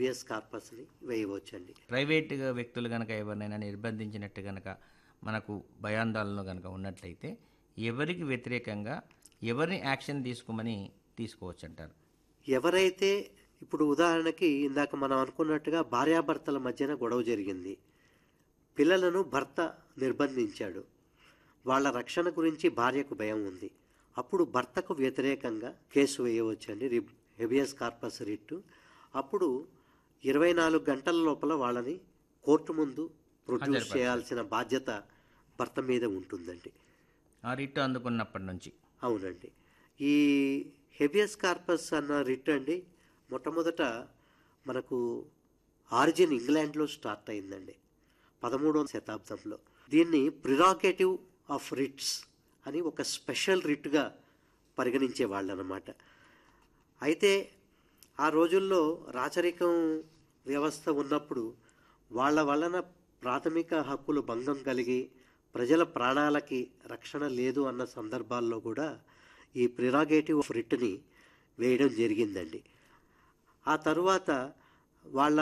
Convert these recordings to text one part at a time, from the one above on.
habeas కార్పస్ని వేయవచ్చండి private వ్యక్తులు కనుక ఎవరినైనా నిర్బంధించినట్టు కనుక మనకు భయాందోళనలు కనుక ఉన్నట్లయితే ఎవరికి వ్యతిరేకంగా ఎవరిని యాక్షన్ తీసుకోమని తీసుకోవచ్చు అంటారు ఎవరైతే ఇప్పుడు ఉదాహరణకి ఇందాక మనం అనుకున్నట్టుగా భార్యాభర్తల మధ్యన గొడవ జరిగింది పిల్లలను భర్త నిర్బంధించాడు వాళ్ళ రక్షణ గురించి భార్యకు భయం ఉంది అప్పుడు భర్తకు వ్యతిరేకంగా కేసు వేయవచ్చండి రి- హెబియస్ కార్పస్ రిట్ అప్పుడు ఇరవై నాలుగు గంటల లోపల వాళ్ళని కోర్టు ముందు ప్రొడ్యూస్ చేయాల్సిన బాధ్యత భర్త మీద ఉంటుందండి ఆ రిట్ అందుకున్నప్పటి నుంచి అవునండి ఈ హెబియస్ కార్పస్ అన్న రిట్ అండి మొట్టమొదట మనకు ఆరిజిన్ ఇంగ్లాండ్లో స్టార్ట్ అయిందండి పదమూడవ శతాబ్దంలో దీన్ని ప్రిరాగేటివ్ ఆఫ్ రిట్స్ అని ఒక స్పెషల్ రిట్గా పరిగణించేవాళ్ళు అనమాట అయితే ఆ రోజుల్లో రాచరికం వ్యవస్థ ఉన్నప్పుడు వాళ్ళ వలన ప్రాథమిక హక్కులు భంగం కలిగి ప్రజల ప్రాణాలకి రక్షణ లేదు అన్న సందర్భాల్లో కూడా ఈ ప్రిరాగేటివ్ ఆఫ్ రిట్ని వేయడం జరిగిందండి ఆ తరువాత వాళ్ళ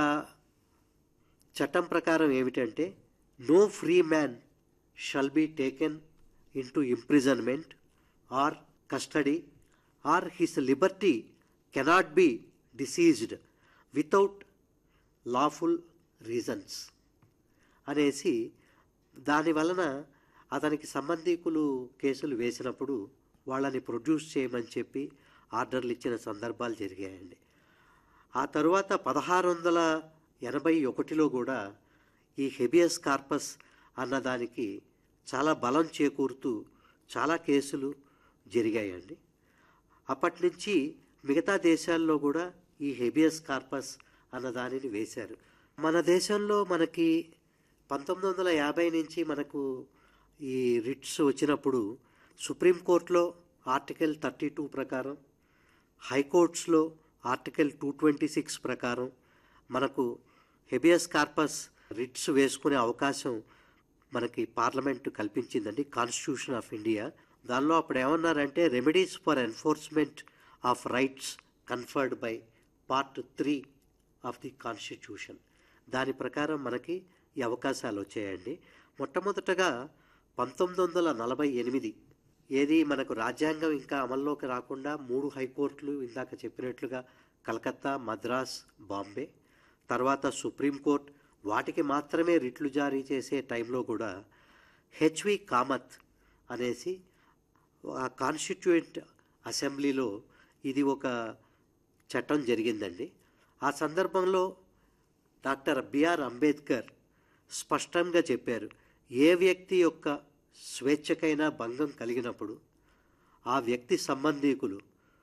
చట్టం ప్రకారం ఏమిటంటే no free man shall be taken into imprisonment or custody or his liberty cannot be deceased without lawful reasons అనేసి దాని వలన అతనికి సంబంధికులు కేసులు వేసినప్పుడు వాళ్ళని ప్రొడ్యూస్ చేయమని చెప్పి ఆర్డర్లు ఇచ్చిన సందర్భాలు జరిగాయండి ఆ తరువాత పదహారు వందల ఎనభై ఒకటిలో కూడా ఈ హెబియస్ కార్పస్ అన్నదానికి చాలా బలం చేకూరుతూ చాలా కేసులు జరిగాయండి అప్పటి నుంచి మిగతా దేశాల్లో కూడా ఈ హెబియస్ కార్పస్ అన్న దానిని వేశారు మన దేశంలో మనకి పంతొమ్మిది వందల యాభై నుంచి మనకు ఈ రిట్స్ వచ్చినప్పుడు సుప్రీంకోర్టులో ఆర్టికల్ థర్టీ టూ ప్రకారం హైకోర్ట్స్లో ఆర్టికల్ టూ ట్వంటీ సిక్స్ ప్రకారం మనకు హెబియస్ కార్పస్ రిట్స్ వేసుకునే అవకాశం మనకి పార్లమెంట్ కల్పించిందండి కాన్స్టిట్యూషన్ ఆఫ్ ఇండియా దానిలో అప్పుడు ఏమన్నారంటే remedies for enforcement of rights conferred by part three of the constitution దాని ప్రకారం మనకి ఈ అవకాశాలు వచ్చాయండి మొట్టమొదటగా పంతొమ్మిది వందల నలభై ఎనిమిది ఏది మనకు రాజ్యాంగం ఇంకా అమల్లోకి రాకుండా మూడు హైకోర్టులు ఇందాక చెప్పినట్లుగా కలకత్తా మద్రాస్ బాంబే తర్వాత సుప్రీంకోర్ట్ వాటికి మాత్రమే రిట్లు జారీ చేసే టైంలో కూడా హెచ్వి కామత్ అనేసి ఆ కాన్స్టిట్యూయెంట్ అసెంబ్లీలో ఇది ఒక చట్టం జరిగిందండి ఆ సందర్భంలో డాక్టర్ బిఆర్ అంబేద్కర్ స్పష్టంగా చెప్పారు ఏ వ్యక్తి యొక్క స్వేచ్ఛకైనా భంగం కలిగినప్పుడు ఆ వ్యక్తి సంబంధీకులు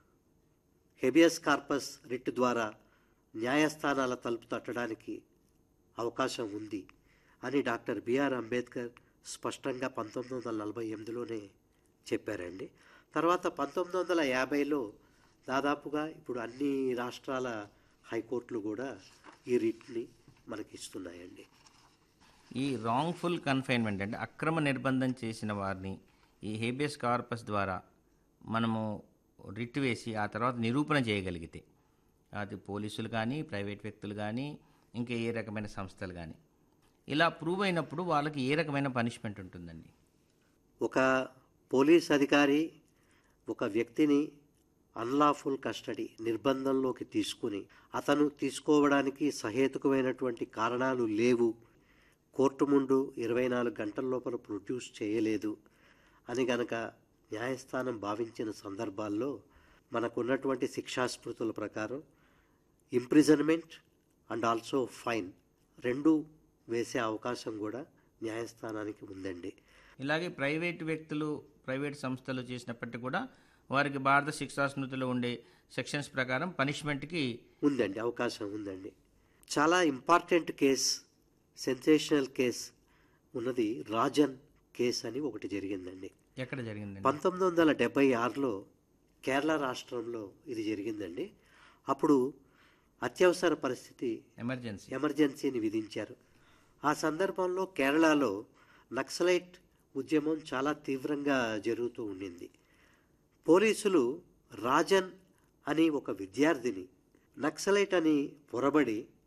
హెబియస్ కార్పస్ రిట్ ద్వారా న్యాయస్థానాల తలుపు తట్టడానికి అవకాశం ఉంది అని డాక్టర్ బిఆర్ అంబేద్కర్ స్పష్టంగా పంతొమ్మిది వందల నలభై ఎనిమిదిలోనే చెప్పారండి తర్వాత పంతొమ్మిది వందల యాభైలో దాదాపుగా ఇప్పుడు అన్ని రాష్ట్రాల హైకోర్టులు కూడా ఈ రిట్ని మనకి ఇస్తున్నాయండి ఈ రాంగ్ఫుల్ కన్ఫైన్మెంట్ అంటే అక్రమ నిర్బంధం చేసిన వారిని ఈ హేబియస్ కార్పస్ ద్వారా మనము రిట్ వేసి ఆ తర్వాత నిరూపణ చేయగలిగితే అది పోలీసులు కానీ ప్రైవేట్ వ్యక్తులు కానీ ఇంకా ఏ రకమైన సంస్థలు కానీ ఇలా ప్రూవ్ అయినప్పుడు వాళ్ళకి ఏ రకమైన పనిష్మెంట్ ఉంటుందండి ఒక పోలీస్ అధికారి ఒక వ్యక్తిని అన్లాఫుల్ కస్టడీ నిర్బంధంలోకి తీసుకుని అతను తీసుకోవడానికి సహేతుకమైనటువంటి కారణాలు లేవు కోర్టు ముందు ఇరవై నాలుగు గంటల లోపల ప్రొడ్యూస్ చేయలేదు అని గనక న్యాయస్థానం భావించిన సందర్భాల్లో మనకున్నటువంటి శిక్షాస్మృతుల ప్రకారం ఇంప్రిజన్మెంట్ అండ్ ఆల్సో ఫైన్ రెండు వేసే అవకాశం కూడా న్యాయస్థానానికి ఉందండి ఇలాగే ప్రైవేట్ వ్యక్తులు ప్రైవేట్ సంస్థలు చేసినప్పటికీ కూడా వారికి భారత శిక్షా స్మృతిలో ఉండే సెక్షన్స్ ప్రకారం పనిష్మెంట్కి ఉందండి అవకాశం ఉందండి చాలా ఇంపార్టెంట్ కేస్ సెన్సేషనల్ కేస్ ఉన్నది రాజన్ కేస్ అని ఒకటి జరిగిందండి ఎక్కడ జరిగిందండి పంతొమ్మిది వందల డెబ్బై ఆరులో కేరళ రాష్ట్రంలో ఇది జరిగిందండి అప్పుడు అత్యవసర పరిస్థితి ఎమర్జెన్సీ ఎమర్జెన్సీని విధించారు ఆ సందర్భంలో కేరళలో నక్సలైట్ ఉద్యమం చాలా తీవ్రంగా జరుగుతూ ఉండింది పోలీసులు రాజన్ అని ఒక విద్యార్థిని నక్సలైట్ అని పొరబడి